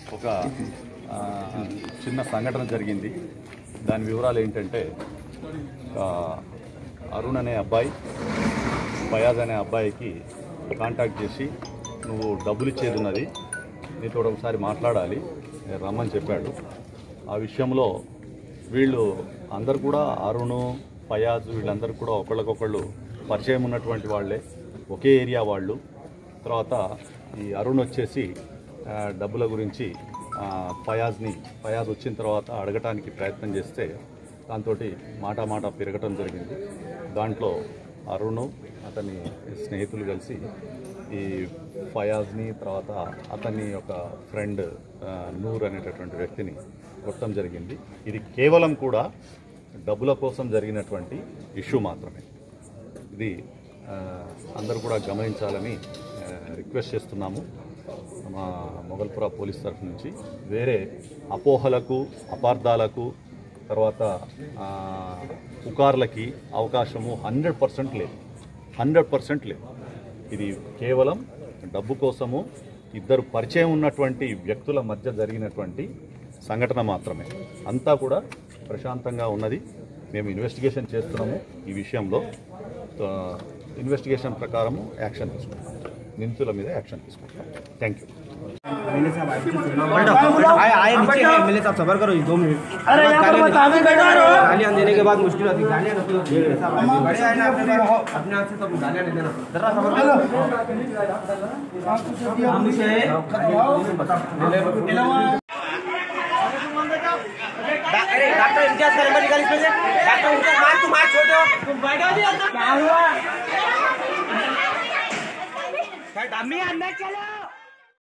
ఒక ఆ, చిన్న సంఘటన జరిగింది దాని వివరాలు ఏంటంటే ఆ, అరుణ్ అనే అబ్బాయి ఫయాజ్ అనే అబ్బాయికి కాంటాక్ట్ చేసి నువ్వు డబ్బులు ఇచ్చేది ఉన్నది నీతో ఒకసారి మాట్లాడాలి రమ్మని చెప్పాడు ఆ విషయంలో వీళ్ళు అందరు కూడా అరుణ్ ఫయాజ్ వీళ్ళందరూ కూడా ఒకళ్ళకొకళ్ళు పరిచయం ఉన్నటువంటి వాళ్ళే ఒకే ఏరియా వాళ్ళు తర్వాత ఈ అరుణ్ వచ్చేసి ఆ, డబ్బుల గురించి ఆ, ఫయాజ్ని ఫయాజ్ వచ్చిన తర్వాత అడగటానికి ప్రయత్నం చేస్తే దాంతో మాట మాట పెరగటం జరిగింది దాంట్లో అరుణ్ అతని స్నేహితులు కలిసి ఈ ఫయాజ్ని తర్వాత అతని ఒక ఫ్రెండ్ ఆ, నూర్ అనేటటువంటి వ్యక్తిని కొట్టడం జరిగింది ఇది కేవలం కూడా డబ్బుల కోసం జరిగినటువంటి ఇష్యూ మాత్రమే ఇది ఆ, అందరూ కూడా గమనించాలని ఆ, రిక్వెస్ట్ చేస్తున్నాము మా మొగల్పుర పోలీస్ తరఫు నుంచి వేరే అపోహలకు అపార్థాలకు తర్వాత ఆ, పుకార్లకి అవకాశము హండ్రెడ్ పర్సెంట్ లేదు హండ్రెడ్ పర్సెంట్ లేదు ఇది కేవలం డబ్బు కోసము ఇద్దరు పరిచయం ఉన్నటువంటి వ్యక్తుల మధ్య జరిగినటువంటి సంఘటన మాత్రమే అంతా కూడా ప్రశాంతంగా ఉన్నది మేము ఇన్వెస్టిగేషన్ చేస్తున్నాము ఈ విషయంలో ఆ, ఇన్వెస్టిగేషన్ ప్రకారము యాక్షన్ తీసుకుంటాం నిందితుల మీద యాక్షన్ తీసుకుంటాం థ్యాంక్ యూ आए आए नीचे है मेरे साथ सबर करो दो मिनट अरे यहाँ पर बतावे बैठा रहो गालियाँ देने के बाद मुश्किल होती है गालियाँ नहीं होती है साहब बड़े आए ना अपने पास, अपने हाथ से सब गालियाँ नहीं देना जरा सबर करो हमसे अरे डॉक्टर इम्तियाज का नंबर निकाल इसमें से डॉक्टर इम्तियाज मार तुम हाथ छोड़ दो तुम बैठो जी अंदर क्या हुआ डमी अंदर चलो